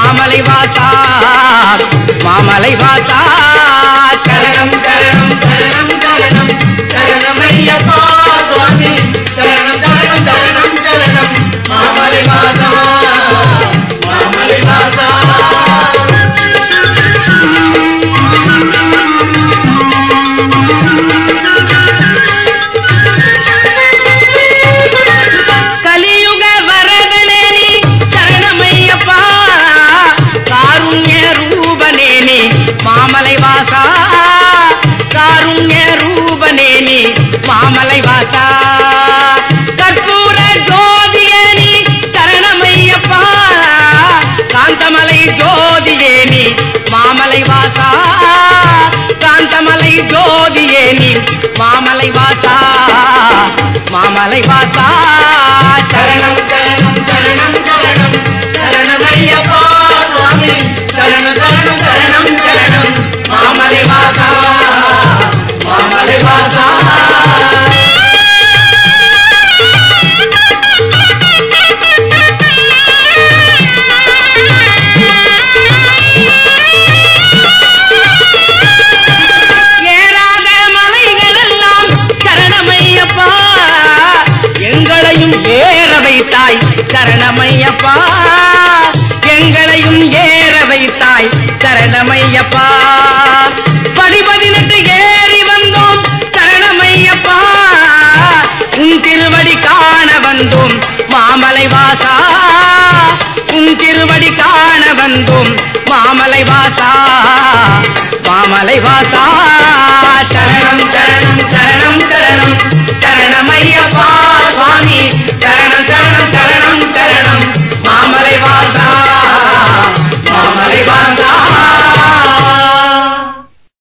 மாமலை வாசா மாமலை வாசா சரணம் சரணம் சரணம் சரணம் சரணம் ஐயப்பா சுவாமி சரணம் சரணம் சரணம் சரணம் மாமலை வாசா மாமலை வாசா கலியுக வரதனே நீ சரணமையப்பா காருண்ய ரூபனே நீ மாமலை வாசா காருண்ய ரூபனே நீ மாமலை வாசா கற்பூர ஜோதியே நீ சரணமையப்பா காந்தமலை ஜோதியே நீ மாமலை வாசா காந்தமலை ஜோதியே நீ மாமலை வாசா மாமலை வாசா சரணம் சரணம் சரணம் சரணம் சரணமையப்பா சுவாமி சரணம் சரணம் சரணம் சரணம் மாமலை வாசா மாமலை வாசா ஏறாத மலைகளெல்லாம் சரணமையப்பா எங்களையும் ஏற வைத்தாய் சரணமையப்பா எங்களையும் ஏற வைத்தாய் சரணமையப்பா படி பதினெட்டு ஏறி வந்தோம் சரணமையப்பா உன் திருவடி காண வந்தோம் மாமலை வாசா உன் திருவடி காண வந்தோம் மாமலை வாசா மாமலை வாசா